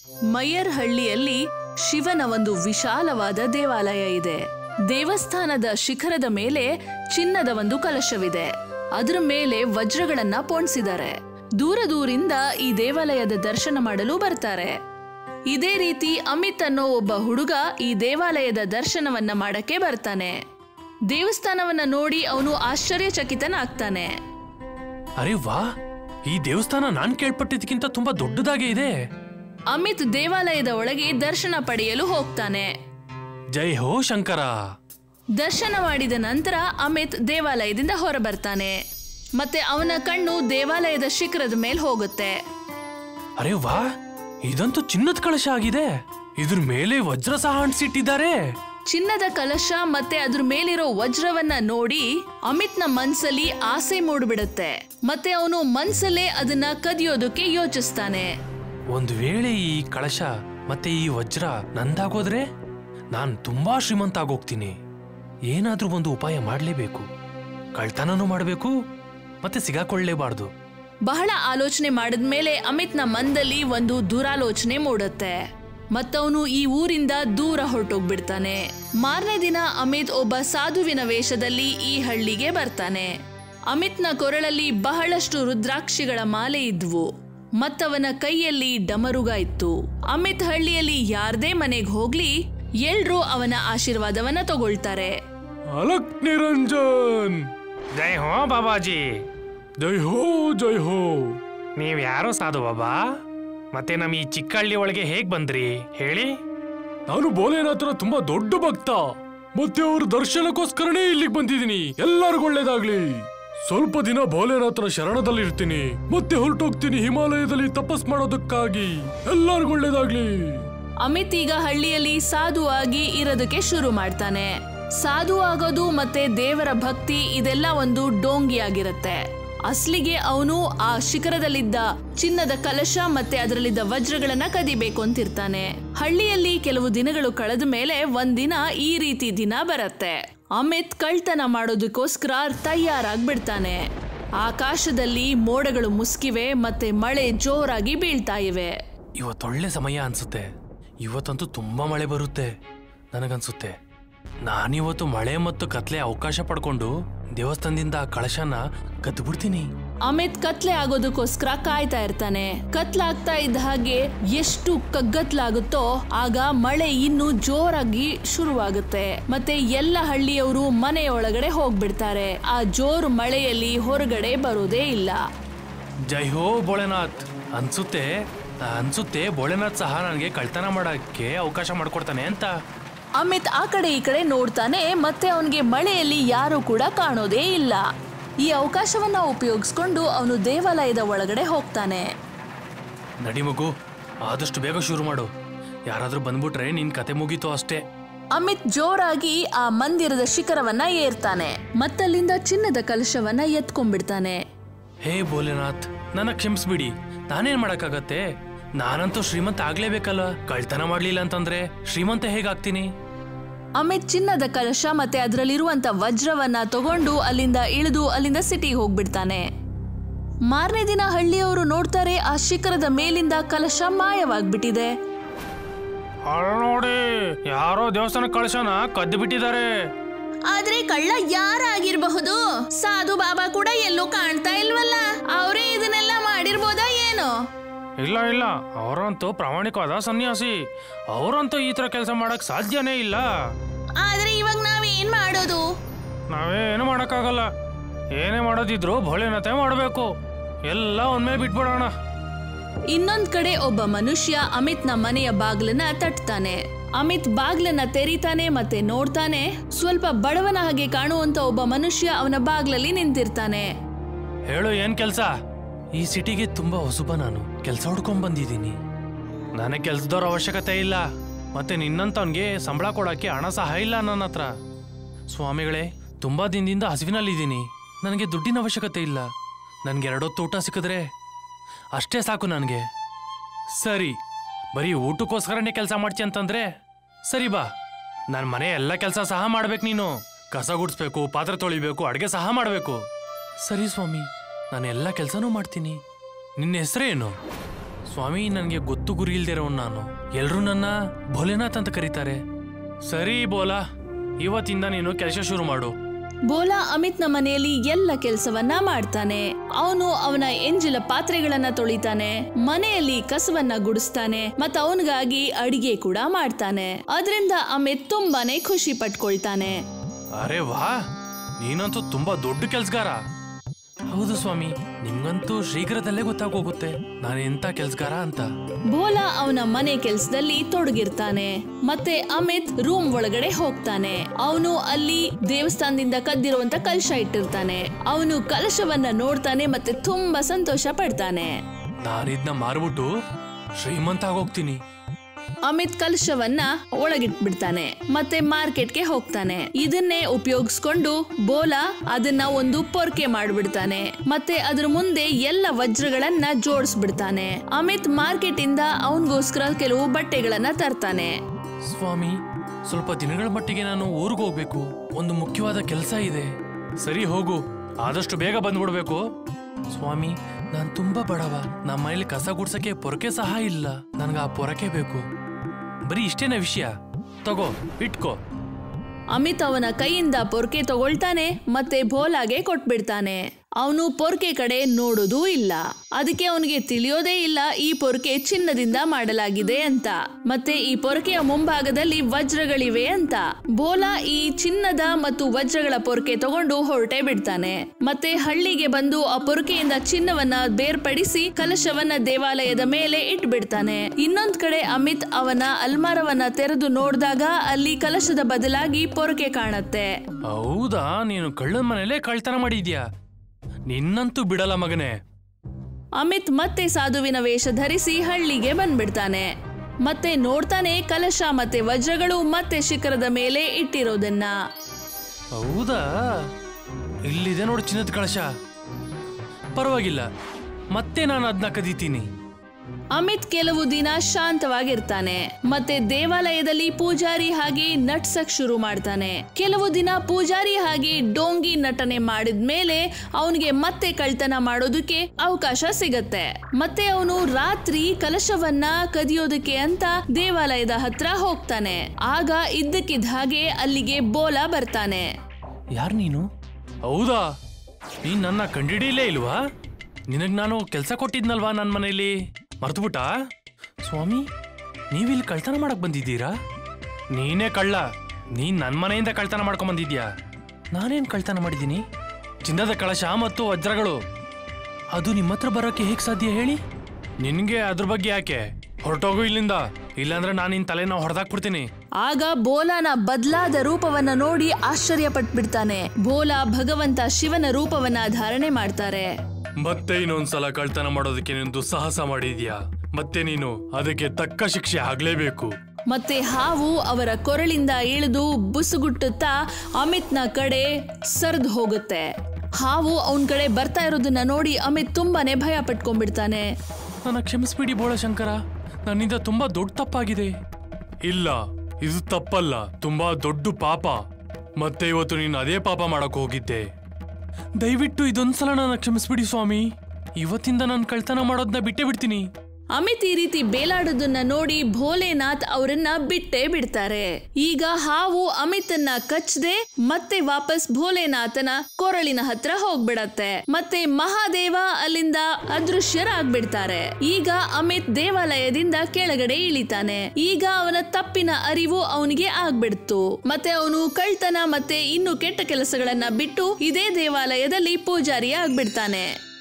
ಮಯ್ಯರ್ ಹಳ್ಳಿಯಲ್ಲಿ ಶಿವನ ಒಂದು ವಿಶಾಲವಾದ ದೇವಾಲಯ ಇದೆ ದೇವಸ್ಥಾನದ ಶಿಖರದ ಮೇಲೆ ಚಿನ್ನದ ಒಂದು ಕಲಶವಿದೆ ಅದರ ಮೇಲೆ ವಜ್ರಗಳನ್ನ ಪೋಣಿಸಿದ್ದಾರೆ ದೂರ ದೂರಿಂದ ಈ ದೇವಾಲಯದ ದರ್ಶನ ಮಾಡಲು ಬರ್ತಾರೆ ಇದೇ ರೀತಿ ಅಮಿತ್ ಅನ್ನೋ ಒಬ್ಬ ಹುಡುಗ ಈ ದೇವಾಲಯದ ದರ್ಶನವನ್ನ ಮಾಡಕ್ಕೆ ಬರ್ತಾನೆ ದೇವಸ್ಥಾನವನ್ನ ನೋಡಿ ಅವನು ಆಶ್ಚರ್ಯಚಕಿತನಾಗ್ತಾನೆ ಅರೆ ವಾ ಈ ದೇವಸ್ಥಾನ ನಾನ್ ಕೇಳ್ಪಟ್ಟಿದ್ದಕ್ಕಿಂತ ತುಂಬಾ ದೊಡ್ಡದಾಗೆ ಇದೆ ಅಮಿತ್ ದೇವಾಲಯದ ಒಳಗೆ ದರ್ಶನ ಪಡೆಯಲು ಹೋಗ್ತಾನೆ ಜೈ ಹೋ ಶಂಕರ ದರ್ಶನ ಮಾಡಿದ ನಂತರ ಅಮಿತ್ ದೇವಾಲಯದಿಂದ ಹೊರಬರ್ತಾನೆ ಮತ್ತೆ ಅವನ ಕಣ್ಣು ದೇವಾಲಯದ ಶಿಖರದ ಮೇಲೆ ಹೋಗುತ್ತೆ ಅರೆ ವಾ ಇದಂತೂ ಚಿನ್ನದ ಕಳಶ ಆಗಿದೆ ಇದ್ರ ಮೇಲೆ ವಜ್ರ ಸಹ ಅಂಟಿಸಿಟ್ಟಿದ್ದಾರೆ ಚಿನ್ನದ ಕಲಶ ಮತ್ತೆ ಅದ್ರ ಮೇಲಿರೋ ವಜ್ರವನ್ನ ನೋಡಿ ಅಮಿತ್ನ ಮನ್ಸಲ್ಲಿ ಆಸೆ ಮೂಡ್ಬಿಡುತ್ತೆ ಮತ್ತೆ ಅವನು ಮನ್ಸಲ್ಲೇ ಅದನ್ನ ಕದಿಯೋದಕ್ಕೆ ಯೋಚಿಸ್ತಾನೆ ಒಂದು ವೇಳೆ ಈ ಕಳಶ ಮತ್ತೆ ಈ ವಜ್ರ ನಂದಾಗೋದ್ರೆ ನಾನ್ ತುಂಬಾ ಶ್ರೀಮಂತ ಆಗೋಗ್ತೀನಿ ಏನಾದ್ರೂ ಒಂದು ಉಪಾಯ ಮಾಡ್ಲೇಬೇಕು ಕಳ್ತನನೂ ಮಾಡ್ಬೇಕು ಮತ್ತೆ ಸಿಗಾಕೊಳ್ಳೇಬಾರ್ದು ಬಹಳ ಆಲೋಚನೆ ಮಾಡಿದ್ಮೇಲೆ ಅಮಿತ್ನ ಮನದಲ್ಲಿ ಒಂದು ದುರಾಲೋಚನೆ ಮೂಡುತ್ತೆ ಮತ್ತವನು ಈ ಊರಿಂದ ದೂರ ಹೊರಟೋಗ್ಬಿಡ್ತಾನೆ ಮಾರನೇ ದಿನ ಅಮಿತ್ ಒಬ್ಬ ಸಾಧುವಿನ ವೇಷದಲ್ಲಿ ಈ ಹಳ್ಳಿಗೆ ಬರ್ತಾನೆ ಅಮಿತ್ನ ಕೊರಳಲ್ಲಿ ಬಹಳಷ್ಟು ರುದ್ರಾಕ್ಷಿಗಳ ಮಾಲೆ ಇದ್ವು ಮತ್ತವನ ಕೈಯಲ್ಲಿ ಡಮರುಗ ಇತ್ತು ಅಮಿತ್ ಹಳ್ಳಿಯಲ್ಲಿ ಯಾರ್ದೇ ಮನೆಗೆ ಹೋಗ್ಲಿ ಎಲ್ರೂ ಅವನ ಆಶೀರ್ವಾದವನ್ನ ತಗೊಳ್ತಾರೆ ಅಲಕ್ ನಿರಂಜನ್ ಜೈ ಹೋ ಬಾಬಾಜಿ ಜೈ ಹೋ ಜೈ ಹೋ ನೀವ್ ಯಾರೋ ಸಾಧು ಬಾಬಾ ಮತ್ತೆ ನಮ್ ಈ ಚಿಕ್ಕ ಹಳ್ಳಿ ಒಳಗೆ ಹೇಗ್ ಬಂದ್ರಿ ಹೇಳಿ ನಾನು ಭೋಲೆನಾಥನ ತುಂಬಾ ದೊಡ್ಡ ಭಕ್ತ ಮತ್ತೆ ಅವ್ರ ದರ್ಶನಕ್ಕೋಸ್ಕರನೇ ಇಲ್ಲಿಗೆ ಬಂದಿದ್ದೀನಿ ಎಲ್ಲರಿಗೂ ಒಳ್ಳೇದಾಗ್ಲಿ ಸ್ವಲ್ಪ ದಿನ ಭೋಲೆನಾಥನ ಶರಣದಲ್ಲಿ ಇರ್ತೀನಿ ಮತ್ತೆ ಹೊರಟೋಗ್ತೀನಿ ಹಿಮಾಲಯದಲ್ಲಿ ತಪಸ್ ಮಾಡೋದಕ್ಕಾಗಿ ಎಲ್ಲರಿಗೂ ಒಳ್ಳೇದಾಗ್ಲಿ ಅಮಿತ್ ಈಗ ಹಳ್ಳಿಯಲ್ಲಿ ಸಾಧುವಾಗಿ ಇರೋದಕ್ಕೆ ಶುರು ಮಾಡ್ತಾನೆ ಸಾಧು ಆಗೋದು ಮತ್ತೆ ದೇವರ ಭಕ್ತಿ ಇದೆಲ್ಲ ಒಂದು ಡೋಂಗಿಯಾಗಿರುತ್ತೆ ಅಸ್ಲಿಗೆ ಅವನು ಆ ಶಿಖರದಲ್ಲಿದ್ದ ಚಿನ್ನದ ಕಲಶ ಮತ್ತೆ ಅದರಲ್ಲಿದ್ದ ವಜ್ರಗಳನ್ನ ಕದಿಬೇಕು ಅಂತಿರ್ತಾನೆ ಹಳ್ಳಿಯಲ್ಲಿ ಕೆಲವು ದಿನಗಳು ಕಳೆದ ಮೇಲೆ ಒಂದಿನ ಈ ರೀತಿ ದಿನ ಬರತ್ತೆ ಅಮಿತ್ ಕಳ್ತನ ಮಾಡೋದಕ್ಕೋಸ್ಕರ ತಯಾರಾಗ್ಬಿಡ್ತಾನೆ ಆಕಾಶದಲ್ಲಿ ಮೋಡಗಳು ಮುಸ್ಕಿವೆ ಮತ್ತೆ ಮಳೆ ಜೋರಾಗಿ ಬೀಳ್ತಾ ಇವೆ ಇವತ್ತೊಳ್ಳೆ ಸಮಯ ಅನ್ಸುತ್ತೆ ಇವತ್ತಂತೂ ತುಂಬಾ ಮಳೆ ಬರುತ್ತೆ ನನಗನ್ಸುತ್ತೆ ನಾನಿವತ್ತು ಮಳೆ ಮತ್ತು ಕತ್ಲೆ ಅವಕಾಶ ಪಡ್ಕೊಂಡು ದೇವಸ್ಥಾನದಿಂದ ಆ ಕಳಶನ ಕದ್ಬಿಡ್ತೀನಿ ಅಮಿತ್ ಕತ್ಲೆ ಆಗೋದಕ್ಕೋಸ್ಕರ ಕಾಯ್ತಾ ಇರ್ತಾನೆ ಕತ್ಲಾಗ್ತಾ ಇದ್ದ ಹಾಗೆ ಎಷ್ಟು ಕಗ್ಗತ್ಲಾಗುತ್ತೋ ಆಗ ಮಳೆ ಇನ್ನು ಜೋರಾಗಿ ಶುರುವಾಗುತ್ತೆ ಮತ್ತೆ ಎಲ್ಲ ಹಳ್ಳಿಯವರು ಮನೆಯೊಳಗಡೆ ಹೋಗ್ಬಿಡ್ತಾರೆ ಆ ಜೋರು ಮಳೆಯಲ್ಲಿ ಹೊರಗಡೆ ಬರೋದೇ ಇಲ್ಲ ಜೈ ಹೋ ಭೋಳೆನಾಥ್ ಅನ್ಸುತ್ತೆ ಅನ್ಸುತ್ತೆ ಭೋಳೆನಾಥ್ ಸಹ ನನಗೆ ಕಳ್ತನ ಮಾಡಕ್ಕೆ ಅವಕಾಶ ಮಾಡ್ಕೊಡ್ತಾನೆ ಅಂತ ಅಮಿತ್ ಆ ಕಡೆ ಈ ಕಡೆ ನೋಡ್ತಾನೆ ಮತ್ತೆ ಅವನಿಗೆ ಮಳೆಯಲ್ಲಿ ಯಾರು ಕೂಡ ಕಾಣೋದೇ ಇಲ್ಲ ಈ ಅವಕಾಶವನ್ನ ಉಪಯೋಗಿಸ್ಕೊಂಡು ಅವನು ದೇವಾಲಯದ ಒಳಗಡೆ ಹೋಗ್ತಾನೆ ನಡಿ ಮಗು ಆದಷ್ಟು ಬೇಗ ಶುರು ಮಾಡು ಯಾರಾದ್ರೂ ಬಂದ್ಬಿಟ್ರೆ ನಿನ್ ಕತೆ ಮುಗೀತು ಅಷ್ಟೇ ಅಮಿತ್ ಜೋರಾಗಿ ಆ ಮಂದಿರದ ಶಿಖರವನ್ನ ಏರ್ತಾನೆ ಮತ್ತಲ್ಲಿಂದ ಚಿನ್ನದ ಕಲಶವನ್ನ ಎತ್ಕೊಂಡ್ಬಿಡ್ತಾನೆ ಹೇ ಭೋಲೆನಾಥ್ ನನ್ನ ಕ್ಷಮಿಸ್ಬಿಡಿ ನಾನೇನ್ ಮಾಡಕ್ಕಾಗತ್ತೆ ನಾನಂತೂ ಶ್ರೀಮಂತ ಆಗ್ಲೇಬೇಕಲ್ಲ ಕಳ್ತನ ಮಾಡ್ಲಿಲ್ಲ ಅಂತಂದ್ರೆ ಶ್ರೀಮಂತ ಹೇಗಾಗ್ತೀನಿ ಅಮಿತ್ ಚಿನ್ನದ ಕಲಶ ಮತ್ತೆ ಅದರಲ್ಲಿರುವಂತ ವಜ್ರವನ್ನ ತಗೊಂಡು ಅಲ್ಲಿಂದ ಇಳಿದು ಅಲ್ಲಿಂದ ಸಿಟಿಗೆ ಹೋಗ್ಬಿಡ್ತಾನೆ ಮಾರನೇ ದಿನ ಹಳ್ಳಿಯವರು ನೋಡ್ತಾರೆ ಆ ಶಿಖರದ ಮೇಲಿಂದ ಕಲಶ ಮಾಯವಾಗ್ಬಿಟ್ಟಿದೆ ನೋಡಿ ಯಾರೋ ದೇವಸ್ಥಾನ ಕಳಶನ ಕದ್ದು ಬಿಟ್ಟಿದ್ದಾರೆ ಆದ್ರೆ ಕಳ್ಳ ಯಾರಾಗಿರ್ಬಹುದು ಸಾಧು ಬಾಬಾ ಕೂಡ ಎಲ್ಲೂ ಕಾಣ್ತಾ ಇಲ್ವಲ್ಲ ಅವರೇ ಇದನ್ನೆಲ್ಲ ಮಾಡಿರ್ಬೋದಾ ಏನೋ ಇಲ್ಲ ಇಲ್ಲ ಅವರಂತೂ ಪ್ರಾಮಾಣಿಕವಾದ ಸನ್ಯಾಸಿ ಅವರಂತೂ ಈ ತರ ಕೆಲಸ ಮಾಡಕ್ ಸಾಧ್ಯನೇ ಇಲ್ಲ ಆದ್ರೆ ಇವಾಗ ನಾವೇನ್ ಮಾಡೋದು ನಾವೇನು ಮಾಡಕ್ಕಾಗಲ್ಲ ಏನೇ ಮಾಡೋದಿದ್ರು ಭೋಲೆನಾಥೆ ಮಾಡಬೇಕು ಎಲ್ಲ ಒಮ್ಮೆ ಬಿಟ್ಬಿಡೋಣ ಇನ್ನೊಂದ್ ಕಡೆ ಒಬ್ಬ ಮನುಷ್ಯ ಅಮಿತ್ನ ಮನೆಯ ಬಾಗ್ಲನ್ನ ತಟ್ತಾನೆ ಅಮಿತ್ ಬಾಗ್ಲನ್ನ ತೆರಿತಾನೆ ಮತ್ತೆ ನೋಡ್ತಾನೆ ಸ್ವಲ್ಪ ಬಡವನ ಹಾಗೆ ಕಾಣುವಂತ ಒಬ್ಬ ಮನುಷ್ಯ ಅವನ ಬಾಗ್ಲಲ್ಲಿ ನಿಂತಿರ್ತಾನೆ ಹೇಳು ಏನ್ ಕೆಲ್ಸ ಈ ಸಿಟಿಗೆ ತುಂಬಾ ಹೊಸಬ ನಾನು ಕೆಲ್ಸ ಹುಡ್ಕೊಂಡ್ ಬಂದಿದ್ದೀನಿ ನನಗೆ ಕೆಲ್ಸದವ್ರ ಅವಶ್ಯಕತೆ ಇಲ್ಲ ಮತ್ತೆ ನಿನ್ನಂತವನ್ಗೆ ಸಂಬಳ ಕೊಡಕ್ಕೆ ಹಣ ಸಹ ಇಲ್ಲ ನನ್ನ ಹತ್ರ ಸ್ವಾಮಿಗಳೇ ತುಂಬಾ ದಿನದಿಂದ ಹಸಿವಿನಲ್ಲಿದ್ದೀನಿ ನನಗೆ ದುಡ್ಡಿನ ಅವಶ್ಯಕತೆ ಇಲ್ಲ ನನ್ಗೆ ಎರಡೊತ್ತು ಊಟ ಸಿಕ್ಕಿದ್ರೆ ಅಷ್ಟೇ ಸಾಕು ನನಗೆ ಸರಿ ಬರೀ ಊಟಕ್ಕೋಸ್ಕರನೇ ಕೆಲಸ ಮಾಡ್ತಿ ಅಂತಂದ್ರೆ ಸರಿ ಬಾ ನನ್ನ ಮನೆ ಎಲ್ಲ ಕೆಲಸ ಸಹ ಮಾಡ್ಬೇಕು ನೀನು ಕಸ ಗುಡಿಸ್ಬೇಕು ಪಾತ್ರೆ ತೊಳಿಬೇಕು ಅಡುಗೆ ಸಹ ಮಾಡಬೇಕು ಸರಿ ಸ್ವಾಮಿ ನಾನು ಎಲ್ಲ ಕೆಲಸನೂ ಮಾಡ್ತೀನಿ ನಿನ್ನ ಹೆಸರೇನು ಸ್ವಾಮಿ ನನಗೆ ಗೊತ್ತು ಗುರಿ ಇಲ್ದಿರೋನ್ ನಾನು ಎಲ್ರೂ ನನ್ನ ಭೋಲೆನಾಥ್ ಅಂತ ಕರೀತಾರೆ ಸರಿ ಬೋಲಾ ಇವತ್ತಿಂದ ನೀನು ಕೆಲಸ ಶುರು ಮಾಡು ಬೋಲಾ ಅಮಿತ್ನ ಮನೆಯಲ್ಲಿ ಎಲ್ಲ ಕೆಲಸವನ್ನ ಮಾಡ್ತಾನೆ ಅವನು ಅವನ ಎಂಜಿಲ ಪಾತ್ರೆಗಳನ್ನ ತೊಳಿತಾನೆ ಮನೆಯಲ್ಲಿ ಕಸವನ್ನ ಗುಡಿಸ್ತಾನೆ ಮತ್ತ ಅವನಿಗಾಗಿ ಅಡಿಗೆ ಕೂಡ ಮಾಡ್ತಾನೆ ಅದರಿಂದ ಅಮಿತ್ ತುಂಬಾನೇ ಖುಷಿ ಪಟ್ಕೊಳ್ತಾನೆ ಅರೆ ವಾ ನೀನಂತೂ ತುಂಬಾ ದೊಡ್ಡ ಕೆಲ್ಸಗಾರ ಹೌದು ಸ್ವಾಮಿ ನಿಮ್ಗಂತೂ ಶೀಘ್ರದಲ್ಲೇ ಗೊತ್ತಾಗೋಗುತ್ತೆ ನಾನು ಎಂತ ಕೆಲ್ಸಗಾರ ಅಂತ ಭೋಲಾ ಅವನ ಮನೆ ಕೆಲ್ಸದಲ್ಲಿ ತೊಡಗಿರ್ತಾನೆ ಮತ್ತೆ ಅಮಿತ್ ರೂಮ್ ಒಳಗಡೆ ಹೋಗ್ತಾನೆ ಅವನು ಅಲ್ಲಿ ದೇವಸ್ಥಾನದಿಂದ ಕದ್ದಿರುವಂತ ಕಲಶ ಇಟ್ಟಿರ್ತಾನೆ ಅವನು ಕಲಶವನ್ನ ನೋಡ್ತಾನೆ ಮತ್ತೆ ತುಂಬಾ ಸಂತೋಷ ಪಡ್ತಾನೆ ನಾನಿದ್ನ ಮಾರ್ಬಿಟ್ಟು ಶ್ರೀಮಂತ ಆಗೋಗ್ತೀನಿ ಅಮಿತ್ ಕಲಶವನ್ನ ಒಳಗಿಟ್ಬಿಡ್ತಾನೆ ಮತ್ತೆ ಮಾರ್ಕೆಟ್ಗೆ ಹೋಗ್ತಾನೆ ಇದನ್ನೇ ಉಪಯೋಗಿಸ್ಕೊಂಡು ಬೋಲಾ ಅದನ್ನ ಒಂದು ಪೊರ್ಕೆ ಮಾಡ್ಬಿಡ್ತಾನೆ ಮತ್ತೆ ಅದ್ರ ಮುಂದೆ ಎಲ್ಲ ವಜ್ರಗಳನ್ನ ಜೋಡಿಸ್ಬಿಡ್ತಾನೆ ಅಮಿತ್ ಮಾರ್ಕೆಟ್ ಇಂದ ಅವನಿಗೋಸ್ಕರ ಕೆಲವು ಬಟ್ಟೆಗಳನ್ನ ತರ್ತಾನೆ ಸ್ವಾಮಿ ಸ್ವಲ್ಪ ದಿನಗಳ ಮಟ್ಟಿಗೆ ನಾನು ಊರಿಗೆ ಹೋಗ್ಬೇಕು ಒಂದು ಮುಖ್ಯವಾದ ಕೆಲಸ ಇದೆ ಸರಿ ಹೋಗು ಆದಷ್ಟು ಬೇಗ ಬಂದ್ಬಿಡ್ಬೇಕು ಸ್ವಾಮಿ ನಾನ್ ತುಂಬಾ ಬಡವ ನಮ್ಮ ಮನೇಲಿ ಕಸ ಗುಡ್ಸಕ್ಕೆ ಪೊರಕೆ ಸಹ ಇಲ್ಲ ನನ್ಗೆ ಆ ಪೊರಕೆ ಬೇಕು ಬರೀ ಇಷ್ಟೇನ ವಿಷಯ ತಗೋ ಇಟ್ಕೋ ಅಮಿತ್ ಅವನ ಕೈಯಿಂದ ಪೊರ್ಕೆ ತಗೊಳ್ತಾನೆ ಮತ್ತೆ ಭೋಲಾಗೆ ಕೊಟ್ಬಿಡ್ತಾನೆ ಅವನು ಪೊರ್ಕೆ ಕಡೆ ನೋಡೋದೂ ಇಲ್ಲ ಅದಕ್ಕೆ ಅವನಿಗೆ ತಿಳಿಯೋದೇ ಇಲ್ಲ ಈ ಪೊರ್ಕೆ ಚಿನ್ನದಿಂದ ಮಾಡಲಾಗಿದೆ ಅಂತ ಮತ್ತೆ ಈ ಪೊರ್ಕೆಯ ಮುಂಭಾಗದಲ್ಲಿ ವಜ್ರಗಳಿವೆ ಅಂತ ಭೋಲಾ ಈ ಚಿನ್ನದ ಮತ್ತು ವಜ್ರಗಳ ಪೊರ್ಕೆ ತಗೊಂಡು ಹೊರಟೆ ಬಿಡ್ತಾನೆ ಮತ್ತೆ ಹಳ್ಳಿಗೆ ಬಂದು ಆ ಪೊರ್ಕೆಯಿಂದ ಚಿನ್ನವನ್ನ ಬೇರ್ಪಡಿಸಿ ಕಲಶವನ್ನ ದೇವಾಲಯದ ಮೇಲೆ ಇಟ್ಬಿಡ್ತಾನೆ ಇನ್ನೊಂದ್ ಕಡೆ ಅಮಿತ್ ಅವನ ಅಲ್ಮಾರವನ್ನ ತೆರೆದು ನೋಡಿದಾಗ ಅಲ್ಲಿ ಕಲಶದ ಬದಲಾಗಿ ಪೊರಕೆ ಕಾಣತ್ತೆ ಹೌದಾ ನೀನು ಕಳ್ಳನ ಮನೇಲೆ ಕಳ್ತನ ಮಾಡಿದ್ಯಾ ನಿನ್ನಂತೂ ಬಿಡಲ್ಲ ಮಗನೇ ಅಮಿತ್ ಮತ್ತೆ ಸಾಧುವಿನ ವೇಷ ಧರಿಸಿ ಹಳ್ಳಿಗೆ ಬಂದ್ಬಿಡ್ತಾನೆ ಮತ್ತೆ ನೋಡ್ತಾನೆ ಕಲಶ ಮತ್ತೆ ವಜ್ರಗಳು ಮತ್ತೆ ಶಿಖರದ ಮೇಲೆ ಇಟ್ಟಿರೋದನ್ನ ಹೌದಾ ಇಲ್ಲಿದೆ ನೋಡು ಚಿನ್ನದ ಕಳಶ ಪರವಾಗಿಲ್ಲ ಮತ್ತೆ ನಾನು ಅದನ್ನ ಕದೀತೀನಿ ಅಮಿತ್ ಕೆಲವು ದಿನ ಶಾಂತವಾಗಿರ್ತಾನೆ ಮತ್ತೆ ದೇವಾಲಯದಲ್ಲಿ ಪೂಜಾರಿ ಹಾಗೆ ನಟ್ಸಕ್ ಶುರು ಮಾಡ್ತಾನೆ ಕೆಲವು ದಿನ ಪೂಜಾರಿ ಹಾಗೆ ಡೋಂಗಿ ನಟನೆ ಮಾಡಿದ್ಮೇಲೆ ಅವನಿಗೆ ಮತ್ತೆ ಕಳ್ತನ ಮಾಡೋದಕ್ಕೆ ಅವಕಾಶ ಸಿಗತ್ತೆ ಮತ್ತೆ ಅವನು ರಾತ್ರಿ ಕಲಶವನ್ನ ಕದಿಯೋದಕ್ಕೆ ಅಂತ ದೇವಾಲಯದ ಹತ್ರ ಹೋಗ್ತಾನೆ ಆಗ ಇದ್ದಕ್ಕಿದ್ದ ಹಾಗೆ ಅಲ್ಲಿಗೆ ಬೋಲಾ ಬರ್ತಾನೆ ಯಾರು ನೀನು ಹೌದಾ ನೀನ್ ನನ್ನ ಕಂಡಿಡಿಲೇ ಇಲ್ವಾ ನಿನಗ್ ನಾನು ಕೆಲಸ ಕೊಟ್ಟಿದ್ನಲ್ವಾ ನನ್ನ ಮನೇಲಿ ಮರ್ತುಬಿಟ್ಟ ಸ್ವಾಮಿ ನೀವಿಲ್ಲಿ ಕಳ್ತನ ಮಾಡಕ್ ಬಂದಿದ್ದೀರಾ ನೀನೇ ಕಳ್ಳ ನೀನ್ ನನ್ನ ಮನೆಯಿಂದ ಕಳ್ತನ ಮಾಡ್ಕೊಂಡ್ ಬಂದಿದ್ಯಾ ನಾನೇನ್ ಕಳ್ತನ ಮಾಡಿದ್ದೀನಿ ಚಿನ್ನದ ಕಳಶ ಮತ್ತು ವಜ್ರಗಳು ಅದು ನಿಮ್ಮ ಹತ್ರ ಬರೋಕೆ ಹೇಗ್ ಸಾಧ್ಯ ಹೇಳಿ ನಿನ್ಗೆ ಅದ್ರ ಬಗ್ಗೆ ಯಾಕೆ ಹೊರಟೋಗು ಇಲ್ಲಿಂದ ಇಲ್ಲಾಂದ್ರೆ ನಾನು ನಿನ್ ತಲೆನ ಹೊಡೆದಾಕ್ಬಿಡ್ತೀನಿ ಆಗ ಬೋಲಾನ ಬದಲಾದ ರೂಪವನ್ನ ನೋಡಿ ಆಶ್ಚರ್ಯ ಪಟ್ಬಿಡ್ತಾನೆ ಬೋಲಾ ಭಗವಂತ ಶಿವನ ರೂಪವನ್ನ ಧಾರಣೆ ಮಾಡ್ತಾರೆ ಮತ್ತೆ ಇನ್ನೊಂದ್ಸಲ ಕಳ್ತನ ಮಾಡೋದಕ್ಕೆ ನೀನು ದುಸ್ಸಾಹಸ ಮಾಡಿದ್ಯಾ ಮತ್ತೆ ನೀನು ಅದಕ್ಕೆ ತಕ್ಕ ಶಿಕ್ಷೆ ಆಗ್ಲೇಬೇಕು ಮತ್ತೆ ಹಾವು ಅವರ ಕೊರಳಿಂದ ಇಳಿದು ಬುಸುಗುಟ್ಟುತ್ತಾ ಅಮಿತ್ನ ಕಡೆ ಸರ್ದ್ ಹೋಗುತ್ತೆ ಹಾವು ಅವನ್ ಕಡೆ ಬರ್ತಾ ಇರೋದನ್ನ ನೋಡಿ ಅಮಿತ್ ತುಂಬಾನೇ ಭಯ ಪಟ್ಕೊಂಡ್ಬಿಡ್ತಾನೆ ನನ್ನ ಕ್ಷಮಿಸ್ಬಿಡಿ ಬೋಳಶಂಕರ ನನ್ನಿಂದ ತುಂಬಾ ದೊಡ್ಡ ತಪ್ಪಾಗಿದೆ ಇಲ್ಲ ಇದು ತಪ್ಪಲ್ಲ ತುಂಬಾ ದೊಡ್ಡ ಪಾಪ ಮತ್ತೆ ಇವತ್ತು ನೀನು ಅದೇ ಪಾಪ ಮಾಡಕ್ ಹೋಗಿದ್ದೆ ದಯವಿಟ್ಟು ಇದೊಂದ್ಸಲ ನನ್ನ ಕ್ಷಮಿಸ್ಬಿಡಿ ಸ್ವಾಮಿ ಇವತ್ತಿಂದ ನಾನು ಕಳ್ತನ ಮಾಡೋದನ್ನ ಬಿಟ್ಟೇ ಬಿಡ್ತೀನಿ ಅಮಿತ್ ಈ ರೀತಿ ಬೇಲಾಡೋದನ್ನ ನೋಡಿ ಭೋಲೆನಾಥ್ ಅವರನ್ನ ಬಿಟ್ಟೇ ಬಿಡ್ತಾರೆ ಈಗ ಹಾವು ಅಮಿತನ್ನ ಕಚ್ಚದೆ ಮತ್ತೆ ವಾಪಸ್ ಭೋಲೆನಾಥನ ಕೊರಳಿನ ಹತ್ರ ಹೋಗ್ಬಿಡತ್ತೆ ಮತ್ತೆ ಮಹಾದೇವ ಅಲ್ಲಿಂದ ಅದೃಶ್ಯರಾಗ್ಬಿಡ್ತಾರೆ ಈಗ ಅಮಿತ್ ದೇವಾಲಯದಿಂದ ಕೆಳಗಡೆ ಇಳಿತಾನೆ ಈಗ ಅವನ ತಪ್ಪಿನ ಅರಿವು ಅವನಿಗೆ ಆಗ್ಬಿಡ್ತು ಮತ್ತೆ ಅವನು ಕಳ್ತನ ಮತ್ತೆ ಇನ್ನು ಕೆಟ್ಟ ಕೆಲಸಗಳನ್ನ ಬಿಟ್ಟು ಇದೇ ದೇವಾಲಯದಲ್ಲಿ ಪೂಜಾರಿ ಆಗ್ಬಿಡ್ತಾನೆ